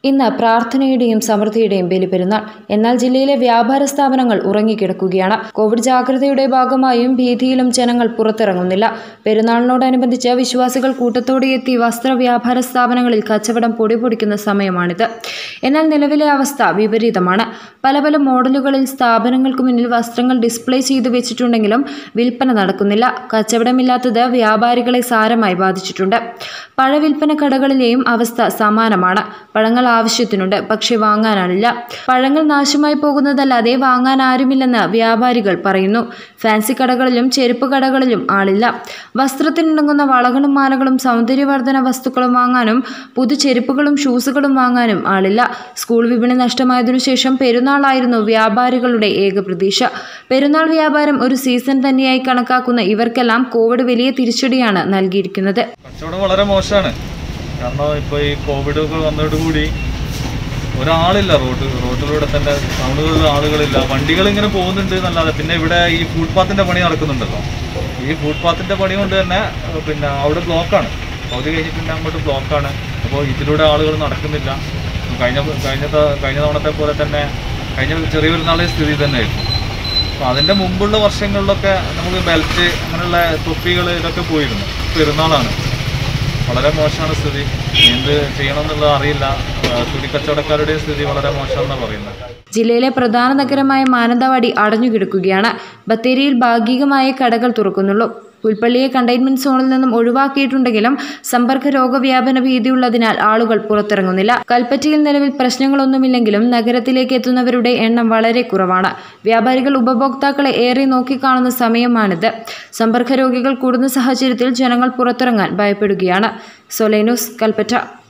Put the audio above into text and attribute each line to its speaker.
Speaker 1: ഇന്ന് പ്രാർത്ഥനയുടെയും സമൃദ്ധിയുടെയും ബലിപെരുന്നാൾ എന്നാൽ ജില്ലയിലെ വ്യാപാര സ്ഥാപനങ്ങൾ ഉറങ്ങിക്കിടക്കുകയാണ് കോവിഡ് ജാഗ്രതയുടെ ഭാഗമായും ഭീതിയിലും ജനങ്ങൾ പുറത്തിറങ്ങുന്നില്ല പെരുന്നാളിനോടനുബന്ധിച്ച് വിശ്വാസികൾ കൂട്ടത്തോടെ എത്തി വസ്ത്ര വ്യാപാര സ്ഥാപനങ്ങളിൽ കച്ചവടം പൊടിപൊടിക്കുന്ന സമയമാണിത് എന്നാൽ നിലവിലെ അവസ്ഥ വിപരീതമാണ് പല പല മോഡലുകളിൽ സ്ഥാപനങ്ങൾക്ക് മുന്നിൽ വസ്ത്രങ്ങൾ ഡിസ്പ്ലേ ചെയ്തു വെച്ചിട്ടുണ്ടെങ്കിലും വിൽപ്പന നടക്കുന്നില്ല കച്ചവടമില്ലാത്തത് വ്യാപാരികളെ സാരമായി ബാധിച്ചിട്ടുണ്ട് പഴവിൽപ്പന കടകളിലെയും അവസ്ഥ സമാനമാണ് പഴങ്ങൾ ആവശ്യത്തിനുണ്ട് പക്ഷെ വാങ്ങാനാണില്ല പഴങ്ങൾ നാശമായി പോകുന്നതല്ലാതെ വാങ്ങാൻ ആരുമില്ലെന്ന് വ്യാപാരികൾ പറയുന്നു ഫാൻസി കടകളിലും ചെരുപ്പ് കടകളിലും ആളില്ല വസ്ത്രത്തിനിണങ്ങുന്ന വളകളും മാലകളും സൗന്ദര്യവർദ്ധന വസ്തുക്കളും വാങ്ങാനും പുതു ചെരുപ്പുകളും ഷൂസുകളും വാങ്ങാനും ആളില്ല സ്കൂൾ വിപണി നഷ്ടമായതിനു ശേഷം പെരുന്നാളായിരുന്നു വ്യാപാരികളുടെ ഏക പ്രതീക്ഷ പെരുന്നാൾ വ്യാപാരം ഒരു സീസൺ തന്നെയായി കണക്കാക്കുന്ന ഇവർക്കെല്ലാം കോവിഡ് വലിയ തിരിച്ചടിയാണ് നൽകിയിരിക്കുന്നത്
Speaker 2: കച്ചവടം വളരെ മോശമാണ് കാരണം ഇപ്പോൾ ഈ കോവിഡ് ഒക്കെ വന്നതോടുകൂടി ഒരാളില്ല റോഡ് റോഡിലൂടെ തന്നെ ടൗണുകളിൽ ആളുകളില്ല വണ്ടികൾ ഇങ്ങനെ പോകുന്നുണ്ട് എന്നല്ലാതെ പിന്നെ ഇവിടെ ഈ ഫുട്പാത്തിൻ്റെ പണി നടക്കുന്നുണ്ടല്ലോ ഈ ഫുട്പാത്തിൻ്റെ പണി കൊണ്ട് തന്നെ ഏഹ്, പിന്നെ അവിടെ ബ്ലോക്കാണ് പകുതി കഴിഞ്ഞിട്ടുണ്ട് അങ്ങോട്ട് ബ്ലോക്കാണ് അപ്പോൾ ഇതിലൂടെ ആളുകൾ നടക്കുന്നില്ല കഴിഞ്ഞ കഴിഞ്ഞ ത- കഴിഞ്ഞ തവണത്തെ പോലെ തന്നെ കഴിഞ്ഞ ചെറിയ പെരുന്നാളെ സ്ഥിതി തന്നെയായിരുന്നു അപ്പോൾ അതിൻ്റെ മുമ്പുള്ള വർഷങ്ങളിലൊക്കെ നമുക്ക് ബെൽറ്റ് അങ്ങനെയുള്ള തൊപ്പികൾ ഇതൊക്കെ പോയിരുന്നു പെരുന്നാളാണ് വളരെ മോശമാണ് സ്ഥിതി എന്ത് ചെയ്യണമെന്നുള്ളത് അറിയില്ല ആ, തുണിക്കച്ചവടക്കാരുടെയും സ്ഥിതി വളരെ മോശമെന്നാണ് പറയുന്നത്
Speaker 1: ജില്ലയിലെ പ്രധാന നഗരമായ മാനന്തവാടി അടഞ്ഞുകിടക്കുകയാണ് ബത്തേരിയിൽ ഭാഗികമായ കടകൾ തുറക്കുന്നുള്ളൂ പുൽപ്പള്ളിയെ കണ്ടെയ്ൻമെന്റ് സോണിൽ നിന്നും ഒഴിവാക്കിയിട്ടുണ്ടെങ്കിലും സമ്പർക്ക രോഗവ്യാപന ഭീതിയുള്ളതിനാൽ ആളുകൾ പുറത്തിറങ്ങുന്നില്ല കൽപ്പറ്റയിൽ നിലവിൽ പ്രശ്നങ്ങളൊന്നുമില്ലെങ്കിലും നഗരത്തിലേക്ക് എത്തുന്നവരുടെ എണ്ണം വളരെ കുറവാണ് വ്യാപാരികൾ ഉപഭോക്താക്കളെ ഏറെ നോക്കിക്കാണുന്ന സമയമാണിത് സമ്പർക്ക രോഗികൾ കൂടുന്ന സാഹചര്യത്തിൽ ജനങ്ങൾ പുറത്തിറങ്ങാൻ ഭയപ്പെടുകയാണ് സൊലേനൂസ് കൽപ്പറ്റ